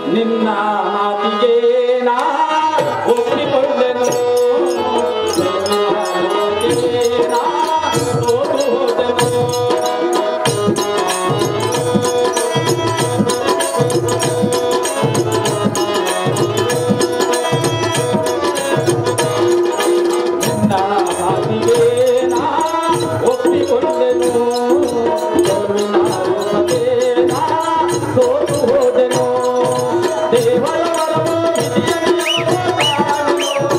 ನಿನ್ನ ಮಾತಿಗೆ ನಾ ಒಪ್ಪಿಕೊಂಡೆನು ನಿನ್ನ ಮಾತಿಗೆ ನಾ ಸೋತು ಹೋದೆನು. ನಿನ್ನ ಮಾತಿಗೆ ನಾ ಒಪ್ಪಿಕೊಂಡೆನು ಗೆಲುವಿನ ರೂಪಕ್ಕೆ ನಾ ಸೋತು ಹೋದೆನು ದೇವರ ವರವು ವಿಧಿಯನ್ನು ಕಾಣೆನು.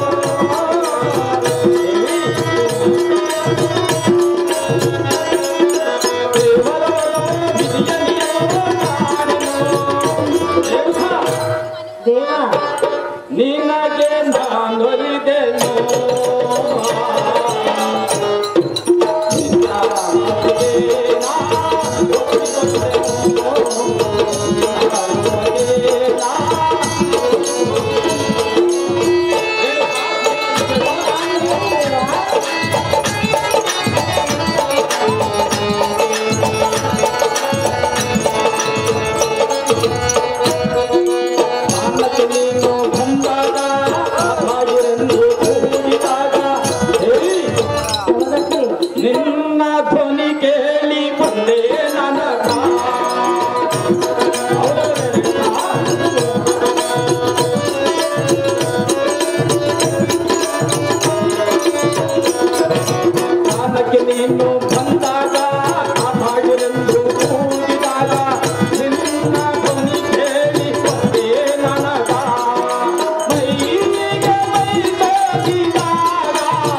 ದೇವರ ವರವು ವಿಧಿಯನ್ನು ಕಾಣೆನು. ದೇವ ದೇವ ನಿನಗೆ ನಾನೊಲಿದೆನು ನಿನ್ನ ಮಾತಿಗೆ ನಾ ಒಪ್ಪಿಕೊಂಡೆನು. ನಿನ್ನ ಮಾತಿಗೆ ನಾ ಮಾನಕ್ಕೆ ನೀನು ಬಂದಾಗ ಬಾಯಿರೆಂದು ಕೂಗಿದಾಗ ಹೇ ಸವದತ್ತಿ ನಿನ್ನ ಧ್ವನಿ ಕೇಳಿ ಬಂದೆ ನನಗ ಕಾಲಕ್ಕೆ ನೀನು ಬಂದಾಗ ಕಾಪಾಡಿರೆಂದು ಕೂಗಿದಾಗ ನಿನ್ನ ಧ್ವನಿ ಕೇಳಿ ಬಂದೆ ನನಗ ಮೈಗೆ ಮೈ ತೋರಿದಾಗ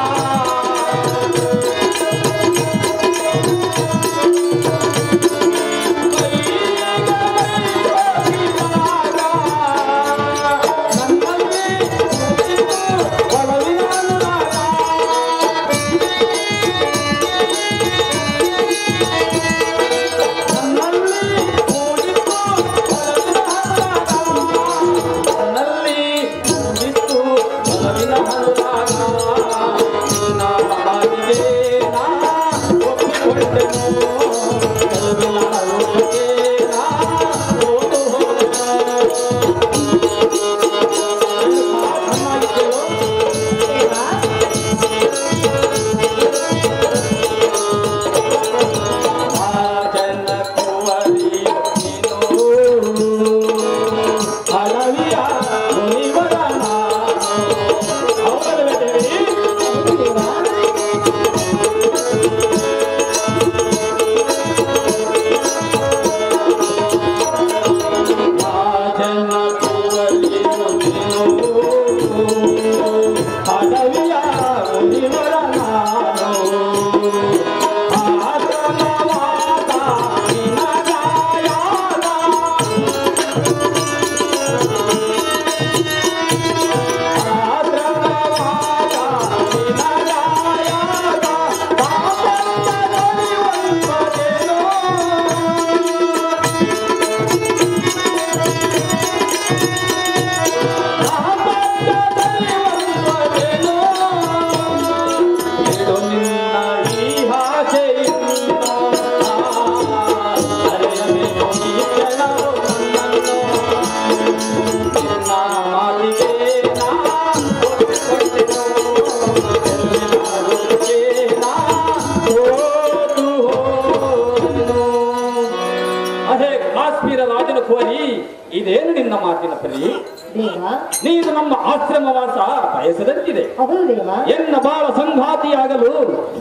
ಅಹೇ ಕಾಶ್ಮೀರ ರಾಜನ ಕೋರಿ ಇದೇನು ನಿನ್ನ ಮಾತಿನ ಪರಿ ದೇವ ನೀನು ನಮ್ಮ ಆಶ್ರಮವಾಸ ಬಯಸದಂತಿದೆ ಹೌದು ದೇವ ಎನ್ನ ಬಾಳ ಸಂಘಾತಿಯಾಗಲು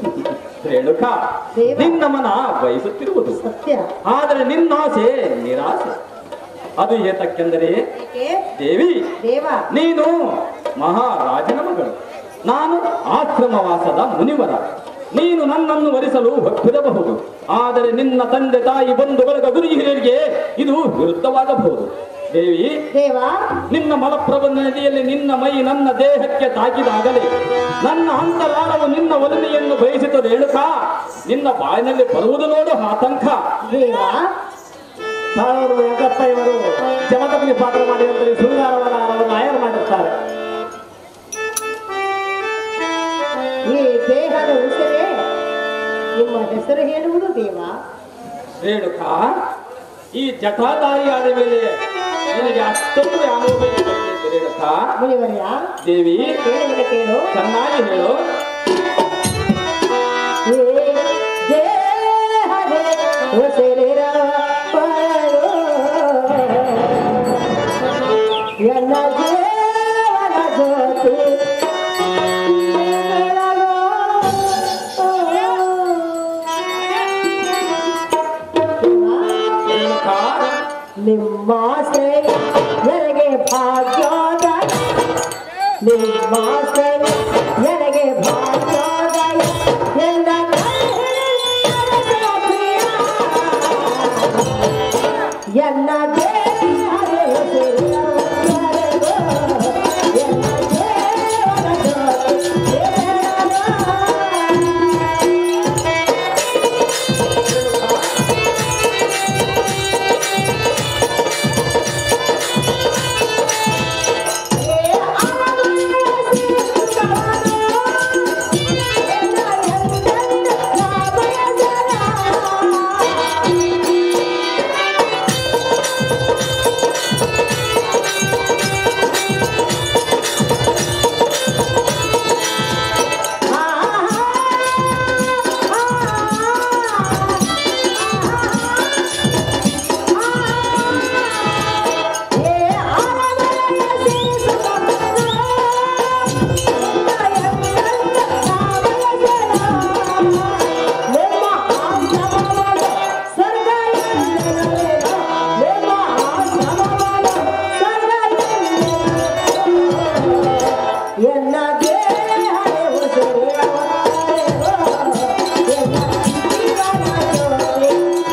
ರೇಣುಕ ದೇವ. ನಿನ್ನ ಮನ ಬಯಸುತ್ತಿರುವುದು ಸತ್ಯ ಆದರೆ ನಿನ್ನ ಆಸೆ ನಿರಾಸೆ ಅದು ಏತಕ್ಕೆಂದರೆ ಏಕೆ ದೇವಿ ದೇವ ನೀನು ಮಹಾರಾಜನ ಮಗಳು ನಾನು ಆಶ್ರಮವಾಸದ ಮುನಿವರ ನೀನು ನನ್ನನ್ನು ವರಿಸಲು ಒಪ್ಪಿರಬಹುದು ಆದರೆ ನಿನ್ನ ತಂದೆ ತಾಯಿ ಬಂಧು ಬಳಗ ಗುರು ಹಿರಿಯರಿಗೆ ಇದು ವಿರುದ್ಧವಾಗಬಹುದು ದೇವಿ ದೇವ ನಿನ್ನ ಮಲಪ್ರಬಂಧ ನದಿಯಲ್ಲಿ ನಿನ್ನ ಮೈ ನನ್ನ ದೇಹಕ್ಕೆ ತಾಕಿದಾಗಲೇ ನನ್ನ ಅಂತರಾಳವು ನಿನ್ನ ಒಲಮೆಯನ್ನು ಬಯಸಿತು ರೇಣುಕ ನಿನ್ನ ಬಾಯಿನಲ್ಲಿ ಬರುವುದು ನೋಡು ಆತಂಕ ದೇವ ತಾಳೂರು ವೆಂಕಪ್ಪ ಇವರು ಜಮದಗ್ನಿ ಪಾತ್ರ ಮಾಡಿದಂತೆ ಶೃಂಗಾರವನ ಅವರನ್ನು ಆಯರ್ ಮಾಡಿರ್ತಾರೆ ಈ ದೇಹದ ಉಸಿರೇ ನಿಮ್ಮ ಹೆಸರು ಹೇಳುವುದು ದೇವ ರೇಣುಕ ಈ ಜಟಾಧಾರಿಯಾದ ಮೇಲೆ ನಿನಗೆ ಅಷ್ಟೊಂದು ವ್ಯಾಮೋಹ ಇದೆ ರೇಣುಕಾ ಮುನಿವರ್ಯ ದೇವಿ ಕೇಳುವುದ ಕೇಳು ಚೆನ್ನಾಗಿ ಹೇಳು ದೇಹವೇ ಉಸಿರಿರಪ್ಪಳು. ಎನ್ನ ಜೀವನ ಜ್ಯೋತಿ ನಿನ್ನೊಳಗೋ. ರೇಣುಕಾ ನಿಮ್ಮಾಸೆ ನನಗೆ ಭಾಗ್ಯೋದಯ ನಿಮ್ಮಾಸೆ ನನಗೆ ಭಾಗ್ಯೋದಯ ಎಲ್ಲ ಎನ್ನ ದೇಹವೇ ಉಸಿರಿರುವವರೆಗೂ ಎನ್ನ ಜೀವನ ಜ್ಯೋತಿ ನಿನ್ನೊಳಗೋ. ಎನ್ನ ದೇಹವೇ ಉಸಿರಿರುವವರೆಗೂ ಎನ್ನ ಜೀವನ ಜ್ಯೋತಿ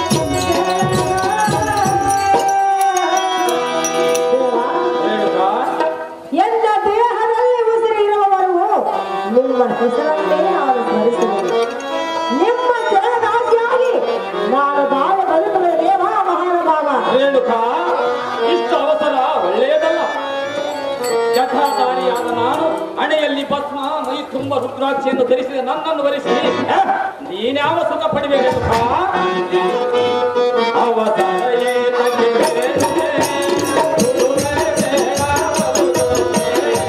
ದೇವಾ ರೇಣುಕಾ ಎನ್ನ ದೇಹದಲ್ಲಿ ಉಸಿರಿರುವವರೆಗೂ ನಿಮ್ಮ ಹೆಸರನ್ನೇ ನಾನು ಸ್ಮರಿಸುವುದು ನಿಮ್ಮ ಚರಣದಾಸಿಯಾಗಿ ನಾನು ಬಾಳ ಬದುಕುವ ದೇವ ಮಹಾನುಭಾವ ರೇಣುಕಾ ಇಷ್ಟು ಅವಸರ ಒಳ್ಳೆಯದಲ್ಲ ಯಥಾಧಾರಿಯಾದ ನಾನು ಹಣೆಯಲ್ಲಿ ಭಸ್ಮ ಮೈ ತುಂಬ ರುದ್ರಾಕ್ಷಿಯನ್ನು ಧರಿಸಿದ ನನ್ನನ್ನು ವರಿಸಿ ಹ? ನೀನ್ಯಾವ ಸುಖ ಪಡಿಬೇಕು ರೇಣುಕಾ ಅವಸರ ಏತಕ್ಕೆ ಬೇರೆ? ಗುರುವೇ ಬೇಡ ಬರುವುದೇ.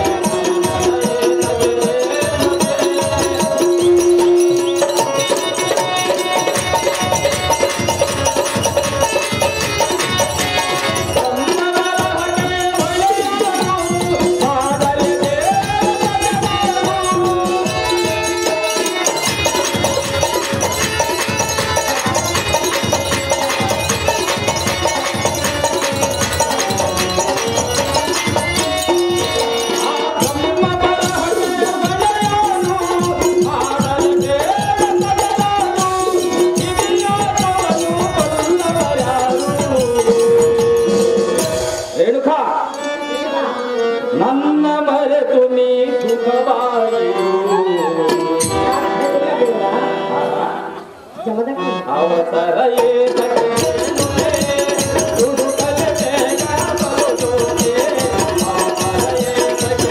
ರೇಣುಕಾ ನನ್ನ ಮರೆತು ನೀ ಸುಖವಾಯಿರು ಜಮದಗ್ನಿ ಅವಸರ ಏತಕ್ಕೆ ಹುಡುಕದೆ ಬೇಗ ಬರುವುದೇ. ಅವಸರ ಏತಕ್ಕೆ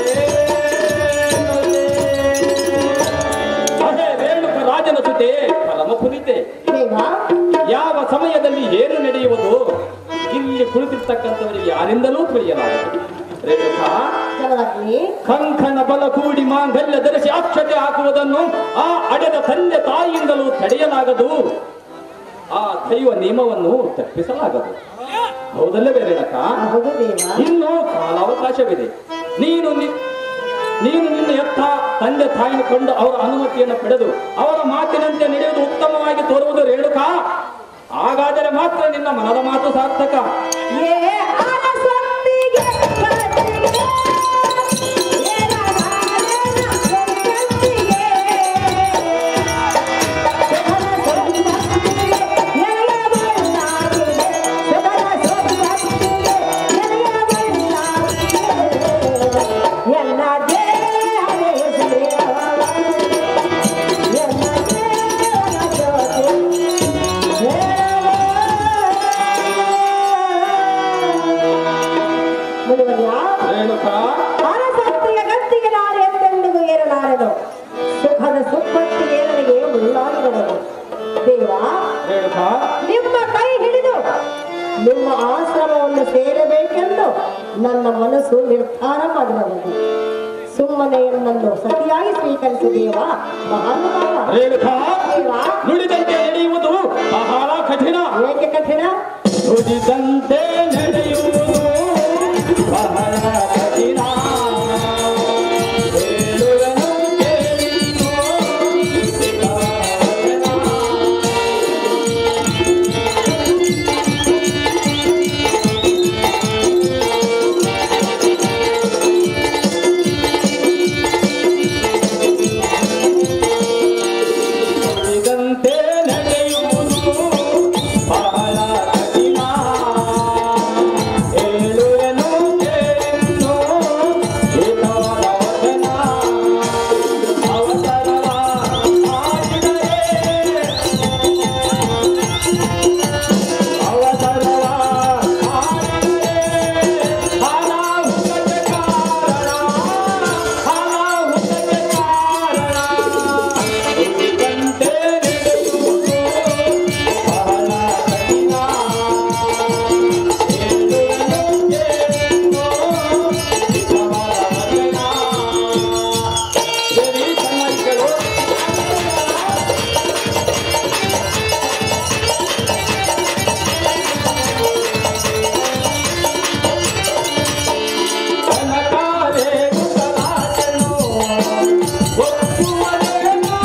ಅದೇ ರೇಣುಕ ರಾಜನ ಸುತೆ ಪರಮ ಪುನಿತೆ ದೇವ ಯಾವ ಸಮಯದಲ್ಲಿ ಏನು ನಡೆಯುವುದು ಇಲ್ಲಿ ಕುಳಿತಿರ್ತಕ್ಕಂಥವರಿಗೆ ಯಾರಿಂದಲೂ ತಿಳಿಯಲಾಗದು ರೇಣುಕಾ ಜಮದಗ್ನಿ ಕಂಕಣ ಬಲ ಕೂಡಿ ಮಾಂಗಲ್ಯ ಧರಿಸಿ ಅಕ್ಷತೆ ಹಾಕುವುದನ್ನು ಆ ಅಡೆದ ತಂದೆ ತಾಯಿಯಿಂದಲೂ ತಡೆಯಲಾಗದು ಆ ದೈವ ನಿಯಮವನ್ನು ತಪ್ಪಿಸಲಾಗದು ಹೌದಲ್ಲವೇ ರೇಣಕ ಹೌದು ದೇವ ಇನ್ನು ಕಾಲಾವಕಾಶವಿದೆ ನೀನು ನಿ- ನೀನು ನಿನ್ನ ಎತ್ತ ತಂದೆ ತಾಯಿನ ಕೊಂಡು ಅವರ ಅನುಮತಿಯನ್ನು ಪಡೆದು ಅವರ ಮಾತಿನಂತೆ ನಡೆಯುವುದು ಉತ್ತಮವಾಗಿ ತೋರುವುದು ರೇಣುಕ ಹಾಗಾದರೆ ಮಾತ್ರ ನಿನ್ನ ಮನದ ಮಾತು ಸಾರ್ಥಕ ಏ ಅರಸೊತ್ತಿಗೆ ಕತ್ತಿಗೆ, ಏನ ನಾನೇನ ಒಂದಂತಿಗೆ. ಸುಖದ ಸೊಂಪತ್ತಿಗೆ, ಎಳೆಯ ಬಳ್ಳಾರಿಗೆ, ಸುಖದ ಸೊಂಪತ್ತಿಗೆ, ಎಳೆಯ ಬಳ್ಳಾರಿಗೆ. ಎಲ್ಲ ದೇಹವೇ ಉಸಿರಿರುವವರೆಗೂ, ಎಲ್ಲ ದೇವರ ಜ್ಯೋತಿ ಮುನಿವರ್ಯ ರೇಣುಕ ಅರಸತ್ತಿಯ ಗತ್ತಿಗೆ ನಾನು ಎಂದೆಂದಿಗೂ ಏರಲಾರದು ಸುಖದ ಸುಪ್ಪತ್ತಿಗೆ ನನಗೆ ಮುಳ್ಳಾಗಿರುವುದು ದೇವ ರೇಣುಕ ನಿಮ್ಮ ಕೈ ಹಿಡಿದು ನಿಮ್ಮ ಆಶ್ರಮವನ್ನು ಸೇರಬೇಕೆಂದು ನನ್ನ ಮನಸ್ಸು ನಿರ್ಧಾರ ಮಾಡಿರಬಹುದು ಸುಮ್ಮನೆ ನನ್ನನ್ನು ಸತಿಯಾಗಿ ಸ್ವೀಕರಿಸಿ ದೇವ ಮಹಾನುಭಾವ ರೇಣುಕಾ ದೇವ ನುಡಿದಂತೆ ನಡೆಯುವುದು ಬಹಳ ಕಠಿಣ ಏಕೆ ಕಠಿಣ ನುಡಿದಂತೆ ನಡೆಯುವುದು ಬಹಳ ಕಠಿಣ ಹೇಳುವನು ಕೇಳಿಸೋ ಸಿದ್ಧವಚನ. ನುಡಿದಂತೆ ನಡೆಯುವುದು ಬಹಳ ಕಠಿಣ ಹೇಳುವೆನು ಕೇಳಿಸೋ ಹಿತವರ ವಚನ. ಅವಸರವ ಮಾಡಿದರೆ ಅವಸರವ ಮಾಡಿದರೆ ಅನಾಹುತಕ್ಕೆ ಕಾರಣ ಅನಾಹುತಕ್ಕೆ ಕಾರಣ ನುಡಿದಂತೆ ನಡೆಯುವುದು ಬಹಳ ಕಠಿಣ ಹೇಳುವೆನು ಕೇಳಿಸೋ ಹಿತವರ ವಚನ. ಸರಿ ಚೆನ್ನಾಗಿ ಕೇಳು ಕನಕಾರೆ ಕುತರಾಜನು ಒಪ್ಪುವನೇನೋ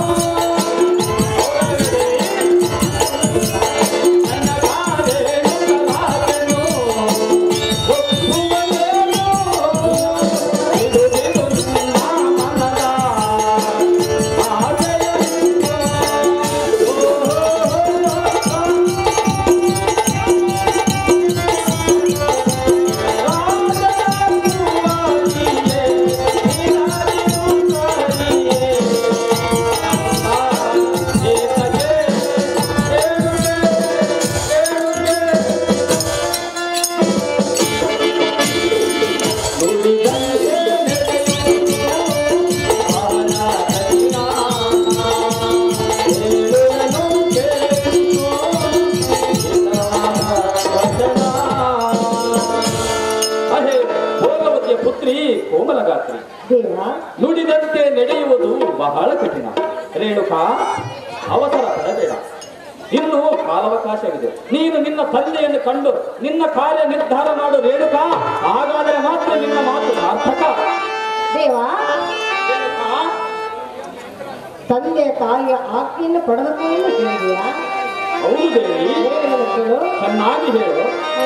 ಕನಕಾರೆ ಕುತರಾಜನು ಒಪ್ಪುವನೇನೋ ಇದು ಇದು ನನ್ನ ಮನದ ಆಸೆಯೆಂದು. ಓ, ಅಹೇ ಭೋಗವತಿಯ ಪುತ್ರಿ ಕೋಮಲಗಾತ್ರಿ ದೇವ ನುಡಿದಂತೆ ನಡೆಯುವುದು ಬಹಳ ಕಠಿಣ ರೇಣುಕಾ ಅವಸರ ಪಡಬೇಡ ಇನ್ನು ಕಾಲಾವಕಾಶವಿದೆ ನೀನು ನಿನ್ನ ತಂದೆಯನ್ನು ಕಂಡು ನಿನ್ನ ಕಾರ್ಯ ನಿರ್ಧಾರ ಮಾಡು ರೇಣುಕಾ ಹಾಗಾದರೆ ಮಾತ್ರ ನಿನ್ನ ಮಾತು ಸಾರ್ಥಕ ದೇವ ರೇಣುಕಾ, ತಂದೆ ತಾಯಿಯ ಆಜ್ಞೆಯನ್ನು ಪಡೆದುಕೊಂಡು ಹೇಳಿದೆಯಾ ಹೌದು ದೇವಿ ಏನು ಕೇಳು ಚೆನ್ನಾಗಿ ಹೇಳು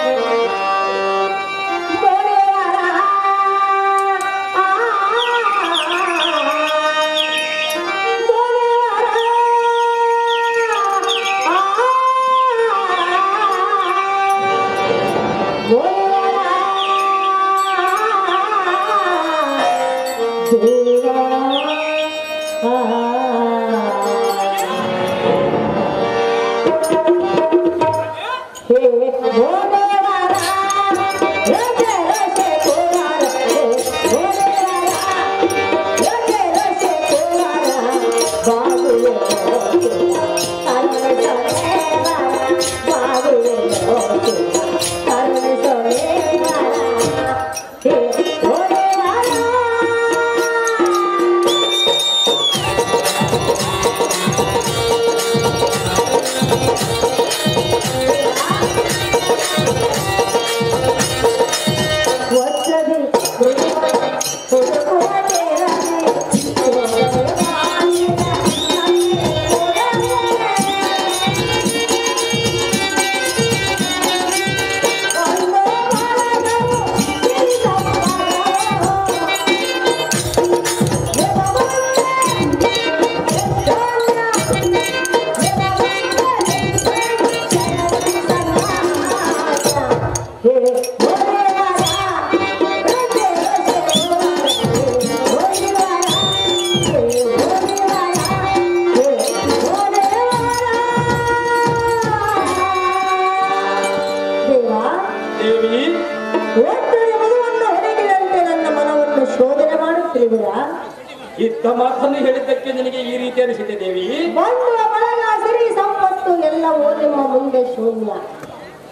ದೇವಾ ದೇವಿ ಒತ್ತರೆ ಮಗುವನ್ನು ಹೊರಗಿದಂತೆ ನನ್ನ ಮನವನ್ನು ಶೋಧನೆ ಮಾಡುತ್ತಿರುವಿರಾ ಇದ್ದ ಮಾತನ್ನು ಹೇಳಿದ್ದಕ್ಕೆ ನಿನಗೆ ಈ ರೀತಿ ಅನಿಸಿದೆ ದೇವಿ ಬಂಧುವ ಬಳಗ ಸಿರಿ ಸಂಪತ್ತು ಎಲ್ಲವೂ ನಿಮ್ಮ ಮುಂದೆ ಶೂನ್ಯ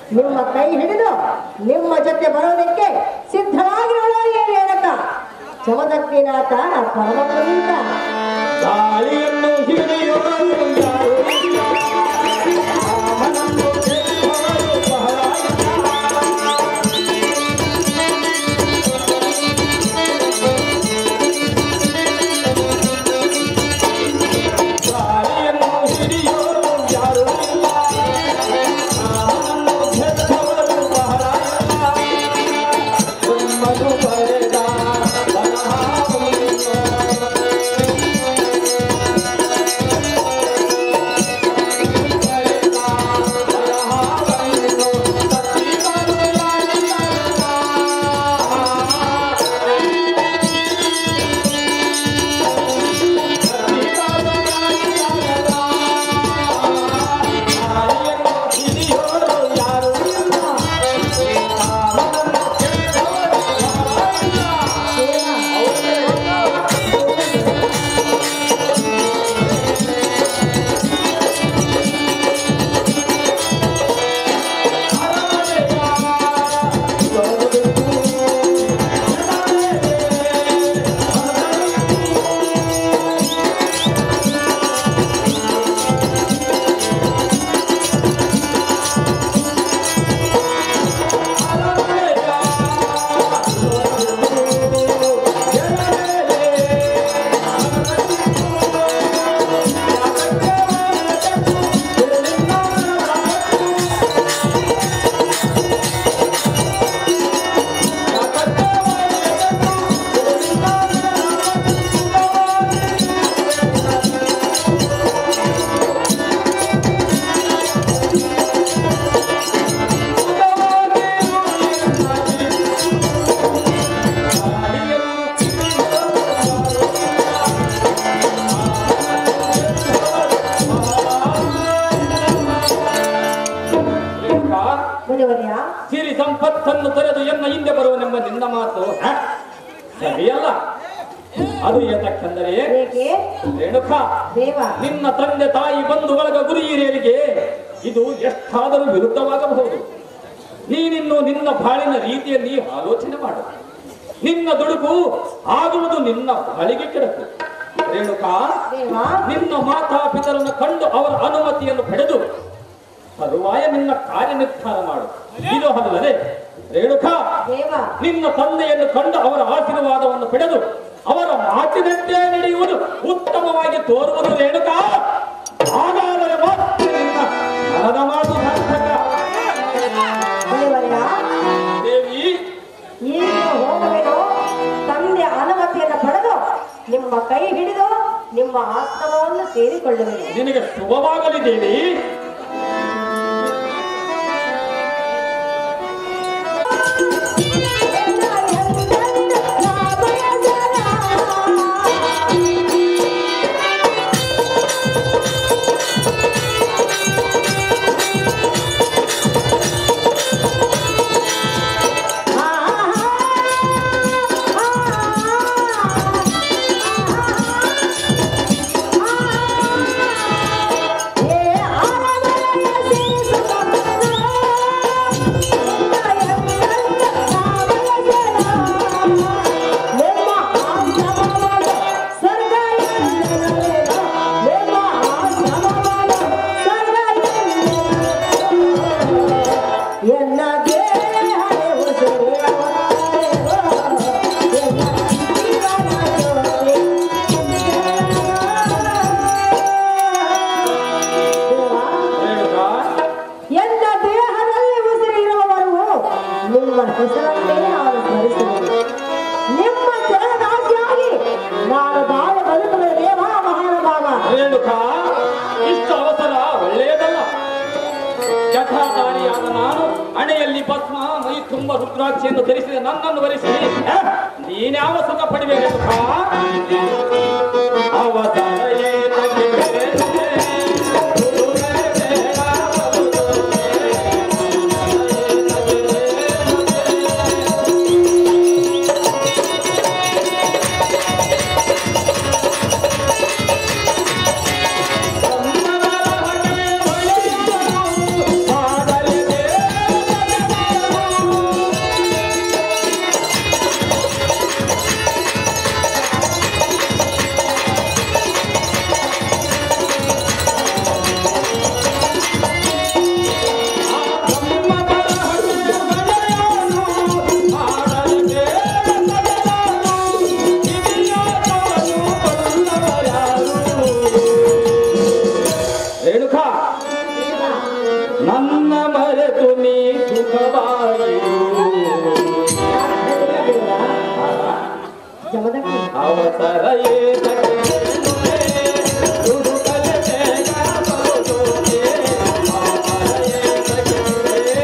ನಿಮ್ಮ ಕೈ ಹಿಡಿದು ನಿಮ್ಮ ಜೊತೆ ಬರೋದಕ್ಕೆ ಸಿದ್ಧವಾಗಿರೋಳು ಏನು ಹೇಳಕ್ಕ ಚಮದಕ್ಕಿನಾಥ ಪರಮ ಪುನೀತ ಗಾಳಿಯನ್ನು ಹಿಡಿಯುವರು ಯಾರು ಇಲ್ಲ. ರಾಮನನ್ನು ಗೆದ್ದವರು ಬಹಳ ಇಲ್ಲ. ಗಾಳಿಯನ್ನು ಹಿಡಿಯುವರು ಯಾರು ಇಲ್ಲ. ರಾಮನನ್ನು ಗೆದ್ದವರು ಬಹಳ ಇಲ್ಲ. ಬ್ರಹ್ಮನು ಬರೆದ ಬರಹವನ್ನು ಮುನಿವರ್ಯ ಸಿರಿ ಸಂಪತ್ತನ್ನು ತೊರೆದು ಎನ್ನ ಹಿಂದೆ ಬರುವನೆಂಬ ನಿನ್ನ ಮಾತು ಹ? ಸರಿಯಲ್ಲ ಅದು ಏತಕ್ಕೆಂದರೆ ಏಕೆ ರೇಣುಕ ದೇವ ನಿನ್ನ ತಂದೆ ತಾಯಿ ಬಂಧು ಬಳಗ ಗುರಿ ಹಿರಿಯರಿಗೆ ಇದು ಎಷ್ಟಾದರೂ ವಿರುದ್ಧವಾಗಬಹುದು ನೀನಿನ್ನು ನಿನ್ನ ಬಾಳಿನ ರೀತಿಯಲ್ಲಿ ಆಲೋಚನೆ ಮಾಡು ನಿನ್ನ ದುಡುಕು ಆಗುವುದು ನಿನ್ನ ಬಾಳಿಗೆ ಕೆಡಕು ರೇಣುಕಾ ದೇವ ನಿನ್ನ ಮಾತಾಪಿತರನ್ನು ಕಂಡು ಅವರ ಅನುಮತಿಯನ್ನು ಪಡೆದು ತರುವಾಯ ನಿನ್ನ ಕಾರ್ಯ ನಿರ್ಧಾರ ಮಾಡು ಇದು ಅಲ್ಲದೆ ರೇಣುಕಾ ದೇವ ನಿನ್ನ ತಂದೆಯನ್ನು ಕಂಡು ಅವರ ಆಶೀರ್ವಾದವನ್ನು ಪಡೆದು ಅವರ ಮಾತಿನಂತೆ ನಡೆಯುವುದು ಉತ್ತಮವಾಗಿ ತೋರುವುದು ರೇಣುಕಾ ಹಾಗಾದರೆ ಮಾತ್ರ ನಿನ್ನ ಮನದ ಮಾತು ಸಾರ್ಥಕ ಮುನಿವರ್ಯ ದೇವಿ ಈಗ ಹೋಗುವೆನು ತಂದೆ ಅನುಮತಿಯನ್ನು ಪಡೆದು ನಿಮ್ಮ ಕೈ ಹಿಡಿದು ನಿಮ್ಮ ಆಶ್ರಮವನ್ನು ಸೇರಿಕೊಳ್ಳುವೆನು ನಿನಗೆ ಶುಭವಾಗಲಿ ದೇವಿ ಎನ್ನ ದೇಹ ರೇಣುಕಾ ಎನ್ನ ದೇಹದಲ್ಲಿ ಉಸಿರಿರುವವರೆಗೂ ನಿಮ್ಮ ಹೆಸರನ್ನೇ ನಾನು ಸ್ಮರಿಸುವೆನು ನಿಮ್ಮ ಜಲದಾಸಿಯಾಗಿ ನಾನು ಬಾಳೆ ಬದುಕುವ ದೇವ ಮಹಾನುಭಾವ ರೇಣುಕಾ ಇಷ್ಟು ಅವಸರ ಒಳ್ಳೆಯದಲ್ಲ ಜಠಾಧಾರಿಯಾದ ನಾನು ಹಣೆಯಲ್ಲಿ ಭಸ್ಮ ಮೈ ತುಂಬ ರುದ್ರಾಕ್ಷಿಯನ್ನು ಧರಿಸಿದ ನನ್ನನ್ನು ವರಿಸಿ ಹ? ನೀನ್ಯಾವ ಸುಖ ಪಡಿವೆ ರೇಣುಕಾ ಅವಸರ ಏತಕ್ಕೆ ಬೇರೆ? ಗುರುವೇ ಬೇಡ ಮಾಡಲಿದೆ ಅವಸರ ಏತಕ್ಕೆ ನುಡಿದೆ? ದುಡುಕಲೆ ಬೇಗ ಬರುವುದೇ? ಅವಸರ ಏತಕ್ಕೆ ನುಡಿದೆ?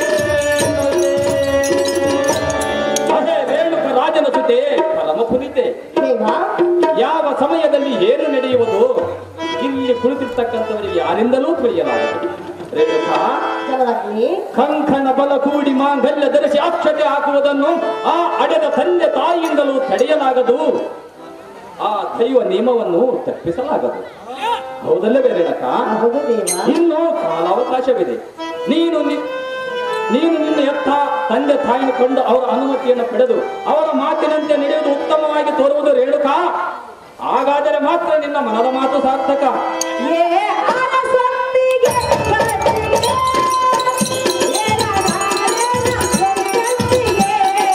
ಅಹೇ ರೇಣುಕ ರಾಜನ ಸುತೆ ಪರಮ ಪುನಿತೆ ದೇವ ಯಾವ ಸಮಯದಲ್ಲಿ ಏನು ನಡೆಯುವುದು ಇಲ್ಲಿ ಕುಳಿತಿರ್ತಕ್ಕಂಥವರಿಗೆ ಯಾರಿಂದಲೂ ತಿಳಿಯಲಾಗದು ರೇಣುಕಾ ಜಮದಗ್ನಿ ಕಂಕಣ ಬಲ ಕೂಡಿ ಮಾಂಗಲ್ಯ ಧರಿಸಿ ಅಕ್ಷತೆ ಹಾಕುವುದನ್ನು ಆ ಅಡೆದ ತಂದೆ ತಾಯಿಯಿಂದಲೂ ತಡೆಯಲಾಗದು ಆ ದೈವ ನಿಯಮವನ್ನು ತಪ್ಪಿಸಲಾಗದು ಹೌದಲ್ಲವೇ ರೇಣಕ ಹೌದು ದೇವ ಇನ್ನು ಕಾಲಾವಕಾಶವಿದೆ ನೀನು ನಿ- ನೀನು ನಿನ್ನ ಎತ್ತ ತಂದೆ ತಾಯಿನ ಕೊಂಡು ಅವರ ಅನುಮತಿಯನ್ನು ಪಡೆದು ಅವರ ಮಾತಿನಂತೆ ನಡೆಯುವುದು ಉತ್ತಮವಾಗಿ ತೋರುವುದು ರೇಣುಕ ಹಾಗಾದರೆ ಮಾತ್ರ ನಿನ್ನ ಮನದ ಮಾತು ಸಾರ್ಥಕ ಏ ಅರಸೊತ್ತಿಗೆ ಕತ್ತಿಗೆ, ಏನ ನಾನೇನ ಕೊಂದಂತಿಗೆ.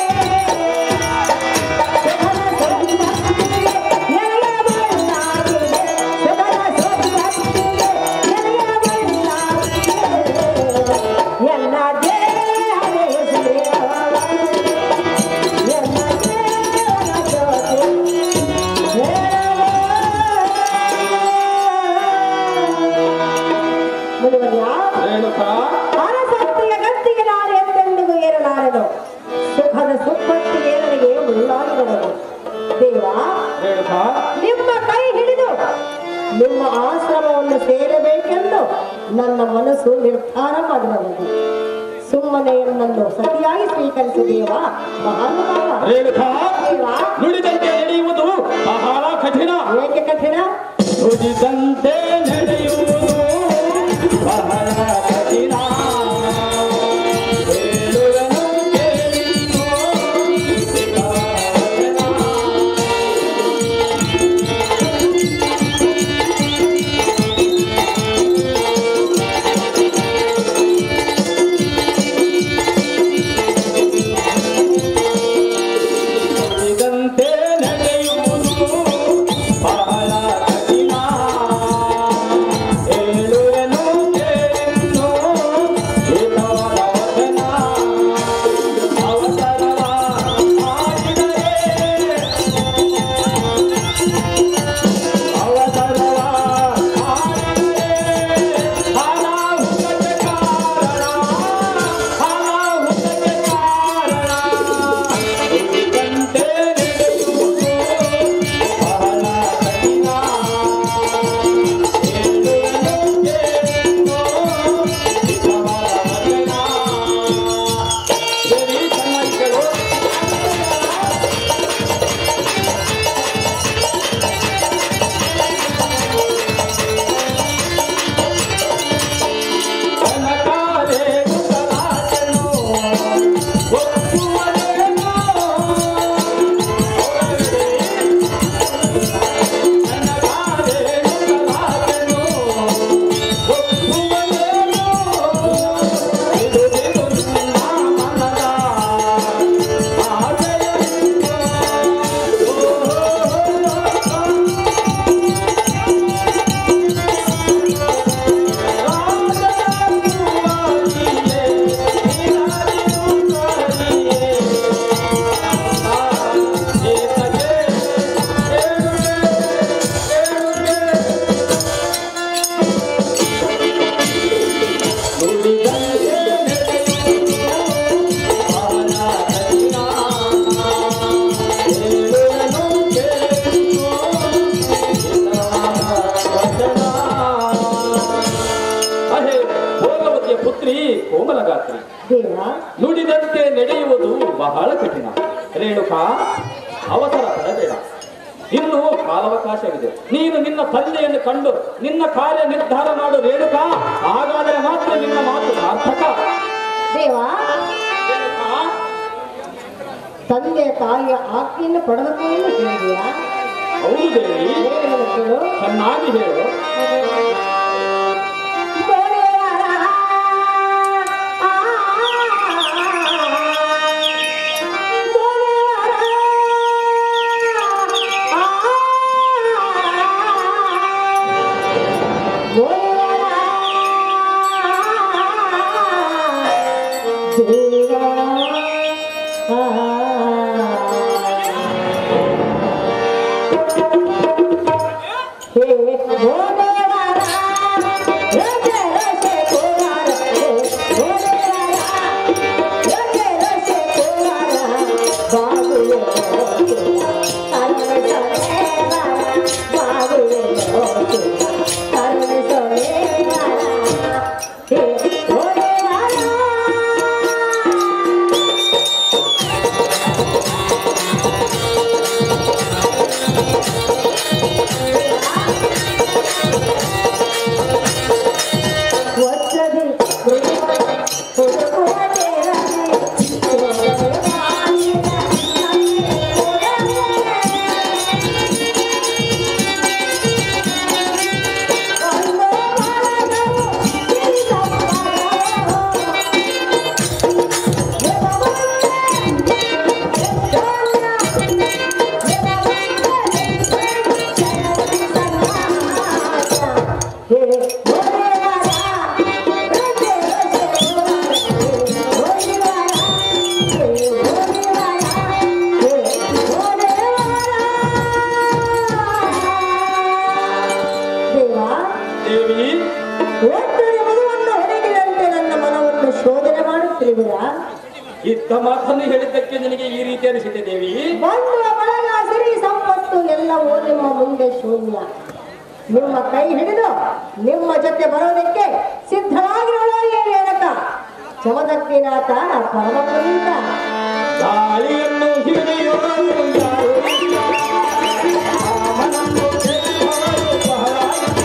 ಸುಖದ ಸೊಂಪತ್ತಿಗೆ ಎಳೆಯ ಬಣ್ಣಾಗಿದೆ, ಸುಖದ ಸೊಂಪತ್ತಿಗೆ ಎಳೆಯ ಬಣ್ಣಾಗಿದೆ. ಎಲ್ಲ ದೇಹವೇ ಸೇರವಳು, ಎಲ್ಲ ದೇವರ ಜೊತೆ ಮುಳುವಯ್ಯ ರೇಣುಕ ಅರಸತ್ತಿಗೆ ಗತ್ತಿಗೆ ನಾನು ಎಂದೆಂದಿಗೂ ಏರಲಾರೆನು ಸುಖದ ಸುಪ್ಪತ್ತಿಗೆ ನನಗೆ ಮುಳ್ಳಾಗಿರುವುದು ದೇವ ರೇಣುಕ ನಿಮ್ಮ ಕೈ ಹಿಡಿದು ನಿಮ್ಮ ಆಶ್ರಮವನ್ನು ಸೇರಬೇಕೆಂದು ನನ್ನ ಮನಸ್ಸು ನಿರ್ಧಾರ ಮಾಡಿರುವುದು ಸುಮ್ಮನೆ ನನ್ನನ್ನು ಸತಿಯಾಗಿ ಸ್ವೀಕರಿಸಿ ದೇವ ಮಹಾನುಭಾವ ರೇಣುಕ ದೇವ ನುಡಿದಂತೆ ನಡೆಯುವುದು ಬಹಳ ಕಠಿಣ ಏಕೆ ಕಠಿಣ ನುಡಿದಂತೆ ನಡೆಯುವುದು ಬಹಳ ಕಠಿಣ ಹೇಳುವೆನು ಕೇಳಿಕೋ, ಸಿದ್ಧವಚನ. ನುಡಿದಂತೆ ನಡೆಯುವುದು ಬಹಳ ಕಠಿಣ ಹೇಳುವೆನು ಕೇಳಿಕೋ, ಹಿತವರ ವಚನ. ಅವಸರವ ಮಾಡಿದರೆ ಅವಸರವ ಮಾಡಿದರೆ ಅನಾಹುತಕ್ಕೆ ಕಾರಣ ಅನಾಹುತಕ್ಕೆ ಕಾರಣ ನುಡಿದಂತೆ ನಡೆಯುವುದು ಬಹಳ ಕಠಿಣ ಹೇಳುವೆನು ಕೇಳಿಕೋ, ಹಿತವರ ವಚನ. ಸರಿ ಚೆನ್ನಾಗಿ ಕೇಳು ಕನಕಾಲೆ ಕುತರಾಜನು ಒಪ್ಪುವನೇನೋ ಕನಕಾಲೆ ಕುತರಾಜನು ಒಪ್ಪುವನೇನೋ ಇದು ನನ್ನ ಮನದ ಆಸೆಯೆಂದು. ಅಹೇ ಭೋಗವತಿಯ ಪುತ್ರಿ ಕೋಮಲಗಾತ್ರಿ ದೇವ ನುಡಿದಂತೆ ನಡೆಯುವುದು ಬಹಳ ಕಠಿಣ ರೇಣುಕಾ ಅವಸರ ಪಡಬೇಡ ಇನ್ನು ಕಾಲಾವಕಾಶವಿದೆ ನೀನು ನಿನ್ನ ತಂದೆಯನ್ನು ಕಂಡು ನಿನ್ನ ಕಾರ್ಯ ನಿರ್ಧಾರ ಮಾಡು ರೇಣುಕಾ ಹಾಗಾದರೆ ಮಾತ್ರ ನಿನ್ನ ಮಾತು ಸಾರ್ಥಕ ದೇವ ರೇಣುಕಾ, ತಂದೆ ತಾಯಿಯ ಆಜ್ಞೆಯನ್ನು ಪಡೆದಕ್ಕೆ ಹೇಳಿದೆಯಾ ಹೌದು ದೇವಿ ಹೇಳು ಕೇಳು ಚೆನ್ನಾಗಿ ಹೇಳು ಮಾತನ್ನು ಹೇಳಿದ್ದಕ್ಕೆ ನಿನಗೆ ಈ ರೀತಿ ಅನಿಸಿದೆ ದೇವಿ ಬಂಧು ಬಳಗ ಸಿರಿ ಸಂಪತ್ತು ಎಲ್ಲವೂ ನಿಮ್ಮ ಮುಂದೆ ಶೂನ್ಯ ನಿಮ್ಮ ಕೈ ಹಿಡಿದು ನಿಮ್ಮ ಜೊತೆ ಬರೋದಕ್ಕೆ ಸಿದ್ಧವಾಗಿರೋಣ ಏನು ಹೇಳಕ್ಕ ಚಮದಕ್ಕಿನಾಥ ಪರಮ ಪುನೀತ ಗಾಳಿಯನ್ನು ಹಿಡಿಯೋರು ಯಾರು ಇಲ್ಲ. ರಾಮನನ್ನು ಗೆದ್ದವರು ಬಹಳ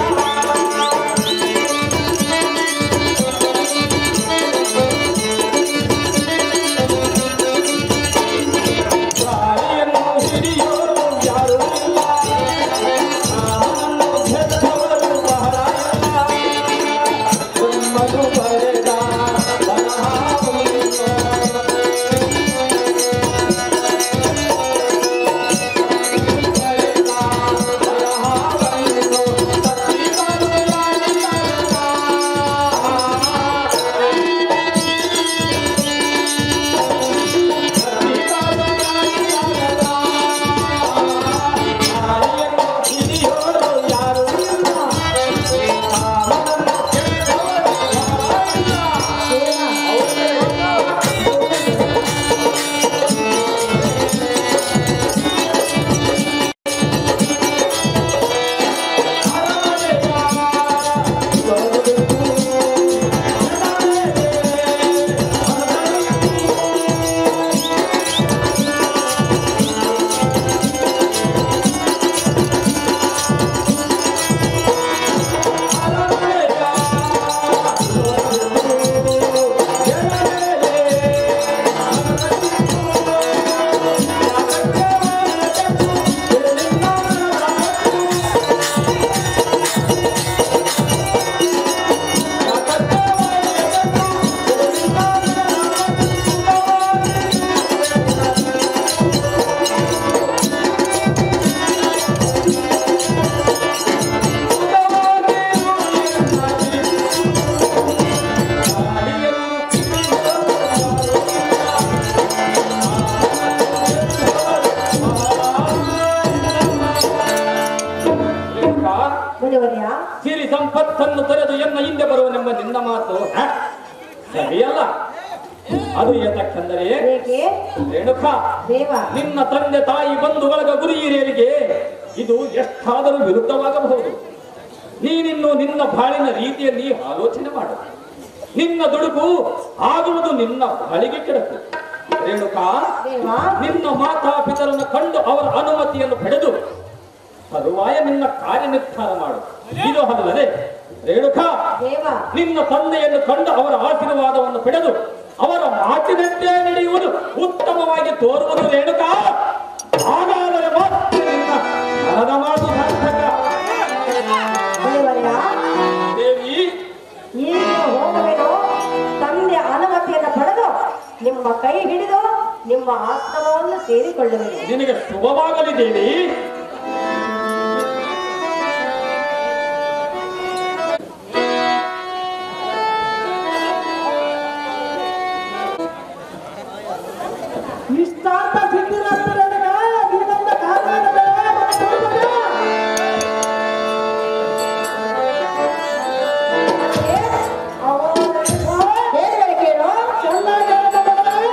ಗಾಳಿಯನ್ನು ಹಿಡಿಯೋರು ಯಾರು ಇಲ್ಲ. ರಾಮನನ್ನು ಗೆದ್ದವರು ಬಹಳ ಇಲ್ಲ. ಬ್ರಹ್ಮನು ಬರೆದ ಬರಹವನ್ನು ಮುಂದುವರಿಯ ಸಿರಿ ಸಂಪತ್ತನ್ನು ತೊರೆದು ಎನ್ನ ಹಿಂದೆ ಬರುವನೆಂಬ ನಿನ್ನ ಮಾತು ಹ? ಸರಿಯಲ್ಲ ಅದು ಏತಕ್ಕೆಂದರೆ ಏಕೆ ರೇಣುಕ ದೇವ ನಿನ್ನ ತಂದೆ ತಾಯಿ ಬಂಧು ಬಳಗ ಗುರಿ ಹಿರಿಯರಿಗೆ ಇದು ಎಷ್ಟಾದರೂ ವಿರುದ್ಧವಾಗಬಹುದು ನೀನಿನ್ನು ನಿನ್ನ ಬಾಳಿನ ರೀತಿಯಲ್ಲಿ ಆಲೋಚನೆ ಮಾಡು ನಿನ್ನ ದುಡುಕು ಆಗುವುದು ನಿನ್ನ ಬಾಳಿಗೆ ಕೆಡಕು ರೇಣುಕ ದೇವ ನಿನ್ನ ಮಾತಾಪಿತರನ್ನು ಕಂಡು ಅವರ ಅನುಮತಿಯನ್ನು ಪಡೆದು ತರುವಾಯ ನಿನ್ನ ಕಾರ್ಯ ನಿರ್ಧಾರ ಮಾಡು ಇದು ಅಲ್ಲದೆ ರೇಣುಕ ದೇವ ನಿನ್ನ ತಂದೆಯನ್ನು ಕಂಡು ಅವರ ಆಶೀರ್ವಾದವನ್ನು ಪಡೆದು ಅವರ ಮಾತಿನಂತೆ ನಡೆಯುವುದು ಉತ್ತಮವಾಗಿ ತೋರುವುದು ರೇಣುಕ ಹಾಗಾದರೆ ಮಾತ್ರ ನಿನ್ನ ಮನದ ಮಾತು ಸಾರ್ಥಕ ಮುಂದುವರಿಯ ದೇವಿ ಈಗ ಹೋಗಬೇಕೋ ತಂದೆ ಅನುಮತಿಯನ್ನು ಪಡೆದು ನಿಮ್ಮ ಕೈ ಹಿಡಿದು ನಿಮ್ಮ ಆಶ್ರಮವನ್ನು ಸೇರಿಕೊಳ್ಳುವೆನು ನಿನಗೆ ಶುಭವಾಗಲಿ ದೇವಿ ಇಷ್ಟಾರ್ಥ ಸಿದ್ಧಿರತ್ನ ನೀನೊಂದು ಕಾರಣವೇ ಹೇಗೆ ಕೇಳು ಚೆನ್ನಾಗಿ ಹೇಳ್ಕೊಂಡ್ರೆ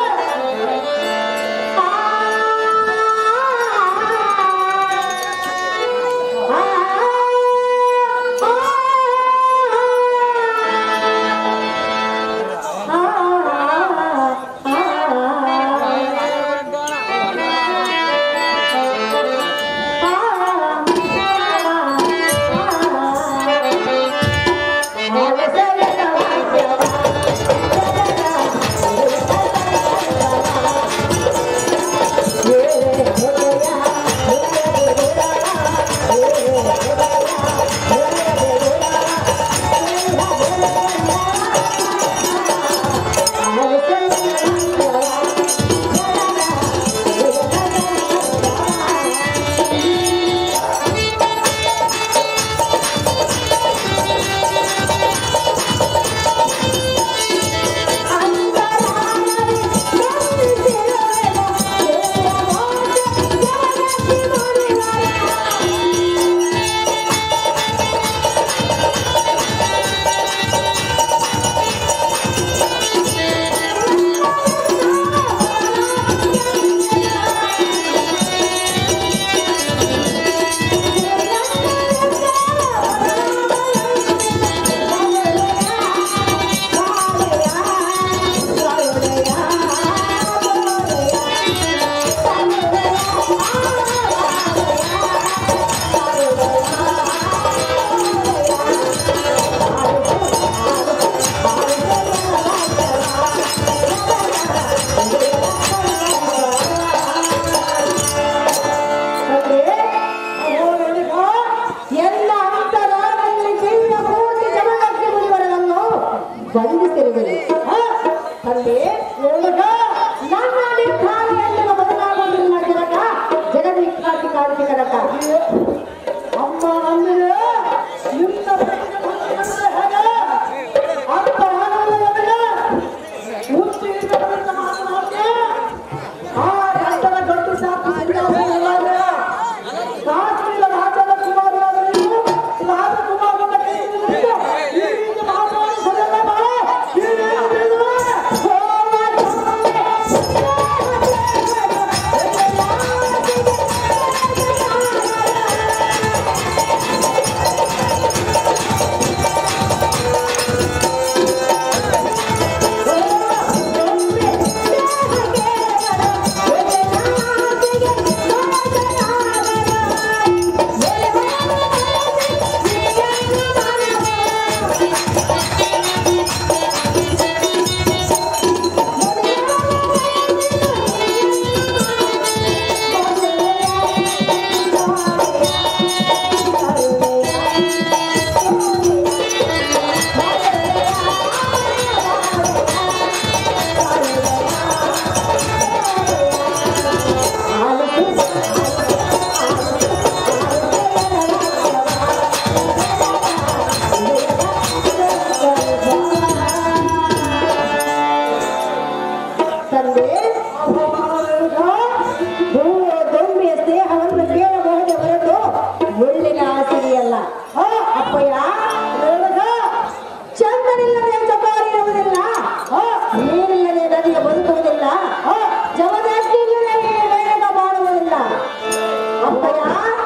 ಹೂವು ದೊಂಬೆಯ ಸ್ನೇಹವನ್ನು ಕೇಳಬಹುದೇ ಹೊರತು ಮುಳ್ಳಿನ ಆಸರಿಯಲ್ಲ ಆ, ಅಪ್ಪಯ್ಯ ರೇಣುಕ, ಚಂದನಿಲ್ಲದೆ ಚಪಾರಿ ಇರುವುದಿಲ್ಲ ಆ, ನೀರಿಲ್ಲದೆ ನದಿಗೆ ಬದುಕುವುದಿಲ್ಲ ಆ, ಜಮದಗ್ನಿಗಿಲ್ಲದೆ ರೇಣುಕ ಮಾಡುವುದಿಲ್ಲ ಅಪ್ಪಯ್ಯ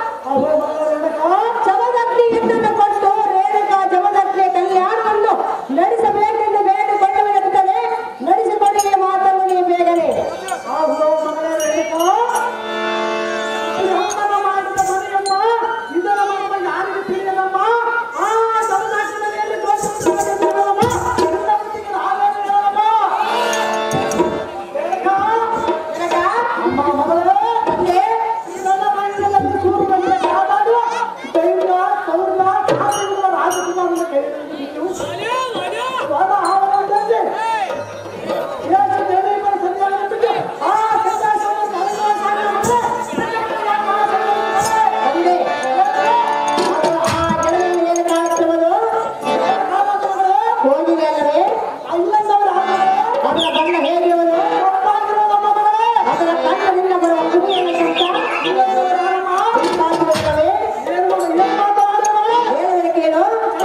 ಜಮದಗ್ನಿ ಎಂದನ್ನು ಕೊಟ್ಟು ರೇಣುಕ ಜಮದಗ್ನಿ ಕಲ್ಯಾಣವನ್ನು ನಡೆಸಬೇಕೆಂದು ಬೇಡಿಕೊಳ್ಳುತ್ತಿರುತ್ತದೆ ನಡೆಸಿಕೊಳ್ಳಿ ಮಾತನ್ನು ನೀವು ಬೇಗನೆ ತಂದೆ, ತಂದೆ, ಆ ಜನರನ್ನು ಏನು ಕಾಣುತ್ತಿರುವುದು? ಹೋಗಿದೆ ಅಲ್ಲವೇ ಅದರ ಬಣ್ಣ ಹೇಗಿರುವುದು ಅದರ ಕಣ್ಣದಿಂದ ಬರುವ ಕುಡಿಯನ್ನು ಹೇಳುವುದಕ್ಕೆ ಕೇಳು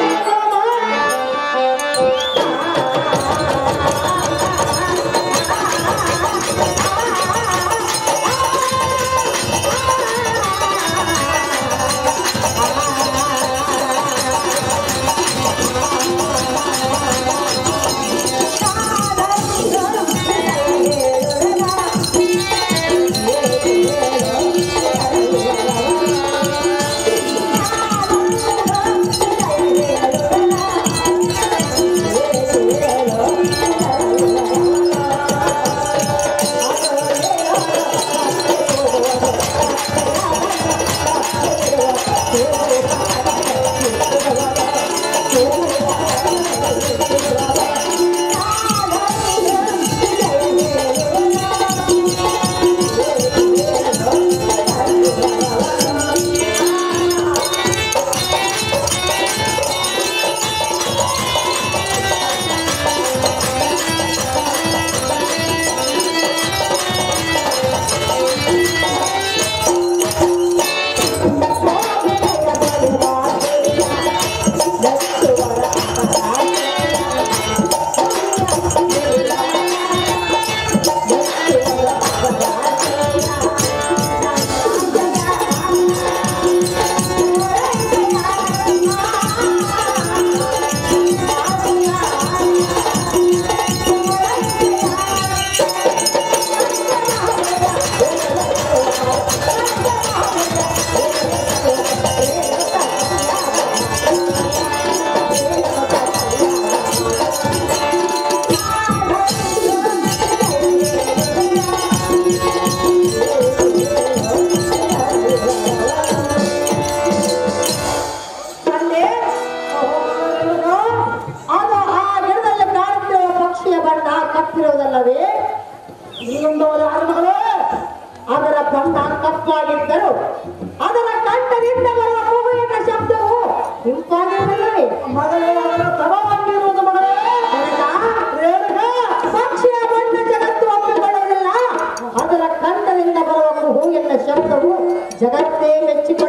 ತಂದೆ ಅದು ಆ ಗಿಡದಲ್ಲಿ ಕಾಣುತ್ತಿರುವ ಪಕ್ಷಿಯ ಬಣ್ಣ ಕಪ್ಪಿರುವುದಲ್ಲವೇ ಇನ್ನೊಂದವರು ಆರುಮಗಳೇ ಅದರ ಬಣ್ಣ ಕಪ್ಪಾಗಿದ್ದರು ಅದರ ಕಂಠದಿಂದ ಬರುವ ಕೂಗುವಿನ ಶಬ್ದವು ಇಂಪಾಗಿರುವುದಲ್ಲವೇ ಮಗಳೇ ಅದರ ತರವಾಗಿರುವುದು ಮಗಳೇ ಪಕ್ಷಿಯ ಬಣ್ಣ ಜಗತ್ತು ಒಪ್ಪಿಕೊಳ್ಳುವುದಿಲ್ಲ ಅದರ ಕಂಠದಿಂದ ಬರುವ ಕುಹು ಎನ್ನ ಶಬ್ದವು ಜಗತ್ತೇ ಮೆಚ್ಚಿಕೊಳ್ಳುತ್ತದೆ